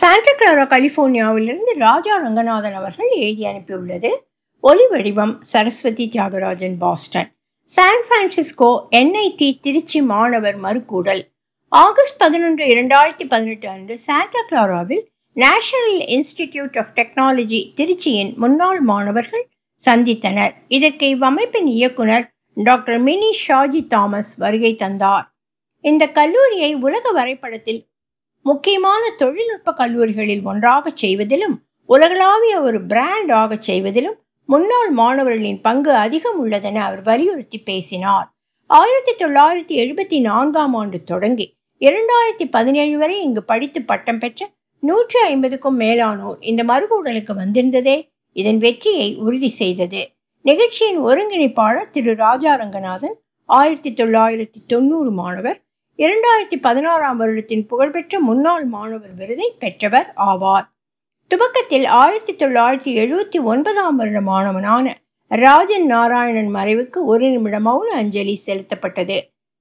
Santa Clara கலிபோர்னியாவிலிருந்து ராஜா ரங்கநாதன் அவர்கள் எழுதி அனுப்பியுள்ளது ஒலி வடிவம் Saraswathi Thiagarajan Boston San Francisco NIT Trichy மாணவர் மறுகூடல் ஆகஸ்ட் பதினொன்று இரண்டாயிரத்தி பதினெட்டு அன்று சாண்டா கிளாராவில் நேஷனல் இன்ஸ்டிடியூட் ஆஃப் டெக்னாலஜி திருச்சியின் முன்னாள் மாணவர்கள் சந்தித்தனர் இதற்கு இவ்வமைப்பின் இயக்குனர் டாக்டர் மினி ஷாஜி தாமஸ் வருகை தந்தார் இந்த கல்லூரியை உலக வரைபடத்தில் முக்கியமான தொழில்நுட்ப கல்லூரிகளில் ஒன்றாக செய்வதிலும் உலகளாவிய ஒரு பிராண்ட் ஆக செய்வதிலும் முன்னாள் மாணவர்களின் பங்கு அதிகம் உள்ளதென அவர் வலியுறுத்தி பேசினார் ஆயிரத்தி தொள்ளாயிரத்தி எழுபத்தி நான்காம் ஆண்டு தொடங்கி இரண்டாயிரத்தி பதினேழு வரை இங்கு படித்து பட்டம் பெற்ற நூற்றி ஐம்பதுக்கும் மேலானோர் இந்த மறுகூடலுக்கு வந்திருந்ததே இதன் வெற்றியை உறுதி செய்தது நிகழ்ச்சியின் ஒருங்கிணைப்பாளர் திரு ராஜா ரங்கநாதன் ஆயிரத்தி தொள்ளாயிரத்தி தொண்ணூறு மாணவர் இரண்டாயிரத்தி பதினாறாம் வருடத்தின் புகழ்பெற்ற முன்னாள் மாணவர் விருதை பெற்றவர் ஆவார் துவக்கத்தில் ஆயிரத்தி தொள்ளாயிரத்தி எழுபத்தி ஒன்பதாம் வருட மாணவனான ராஜன் நாராயணன் மறைவுக்கு ஒரு நிமிட மௌன அஞ்சலி செலுத்தப்பட்டது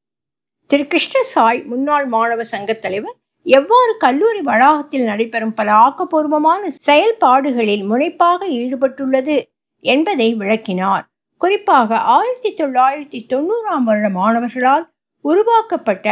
திரு கிருஷ்ணசாய் முன்னாள் மாணவ சங்க தலைவர் எவ்வாறு கல்லூரி வளாகத்தில் நடைபெறும் பல ஆக்கப்பூர்வமான செயல்பாடுகளில் முனைப்பாக ஈடுபட்டுள்ளது என்பதை விளக்கினார் குறிப்பாக ஆயிரத்தி தொள்ளாயிரத்தி தொண்ணூறாம் வருட மாணவர்களால் உருவாக்கப்பட்ட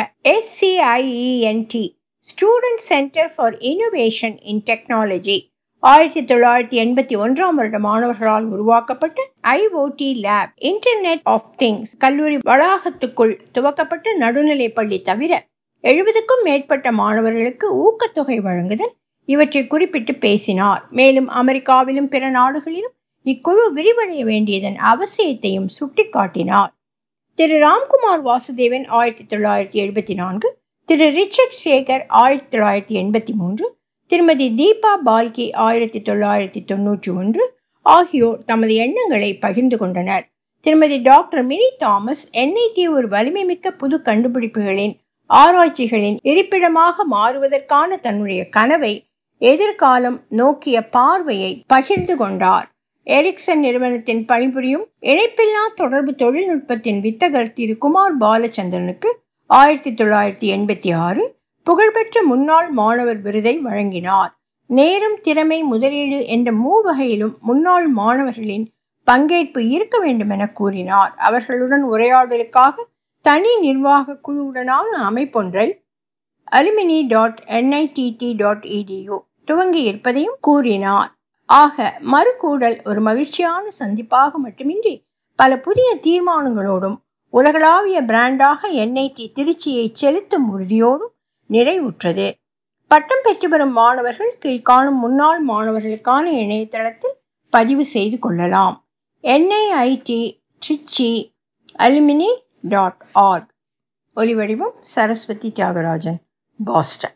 SCIENT student centre for innovation in technology ஆயிரத்தி தொள்ளாயிரத்தி எண்பத்தி ஒன்றாம் வருட மாணவர்களால் உருவாக்கப்பட்ட IOT lab internet of things கல்லூரி வளாகத்துக்குள் துவக்கப்பட்ட நடுநிலை பள்ளி தவிர எழுபதுக்கும் மேற்பட்ட மாணவர்களுக்கு ஊக்கத்தொகை வழங்குதல் இவற்றை குறிப்பிட்டு பேசினார் மேலும் அமெரிக்காவிலும் பிற நாடுகளிலும் இக்குழு விரிவடைய வேண்டியதன் அவசியத்தையும் சுட்டிக்காட்டினார் திரு ராம்குமார் வாசுதேவன் ஆயிரத்தி தொள்ளாயிரத்தி எழுபத்தி நான்கு திரு ரிச்சர்ட் சேகர் ஆயிரத்தி தொள்ளாயிரத்தி எண்பத்தி மூன்று திருமதி தீபா பால்கி ஆயிரத்தி தொள்ளாயிரத்தி தொன்னூற்றி ஒன்று ஆகியோர் தமது எண்ணங்களை பகிர்ந்து கொண்டனர் திருமதி டாக்டர் மினி தாமஸ் என்ஐடி ஒரு வலிமை மிக்க புது கண்டுபிடிப்புகளின் ஆராய்ச்சிகளின் இருப்பிடமாக மாறுவதற்கான தன்னுடைய கனவை எதிர்காலம் நோக்கிய பார்வையை பகிர்ந்து கொண்டார் எரிக்சன் நிறுவனத்தின் பணிபுரியும் இணைப்பில்லா தொடர்பு தொழில்நுட்பத்தின் வித்தகர் திரு குமார் பாலச்சந்திரனுக்கு ஆயிரத்தி தொள்ளாயிரத்தி எண்பத்தி ஆறு புகழ்பெற்ற முன்னாள் மாணவர் விருதை வழங்கினார் நேரம் திறமை முதலீடு என்ற மூவகையிலும் முன்னாள் மாணவர்களின் பங்கேற்பு இருக்க வேண்டும் என கூறினார் அவர்களுடன் உரையாடலுக்காக தனி நிர்வாக குழுவுடனான அமைப்பொன்றை alumni dot NITT dot EDU துவங்கி இருப்பதையும் கூறினார் ஆக மறுகூடல் ஒரு மகிழ்ச்சியான சந்திப்பாக மட்டுமின்றி பல புதிய தீர்மானங்களோடும் உலகளாவிய பிராண்டாக என்ஐடி திருச்சியை செலுத்தும் உறுதியோடும் நிறைவுற்றது பட்டம் பெற்று வரும் மாணவர்கள் கீழ்காணும் முன்னாள் மாணவர்களுக்கான இணையதளத்தில் பதிவு செய்து கொள்ளலாம் NIIT Trichy alumni dot org ஒலிவடிவம் சரஸ்வதி தியாகராஜன் பாஸ்டன்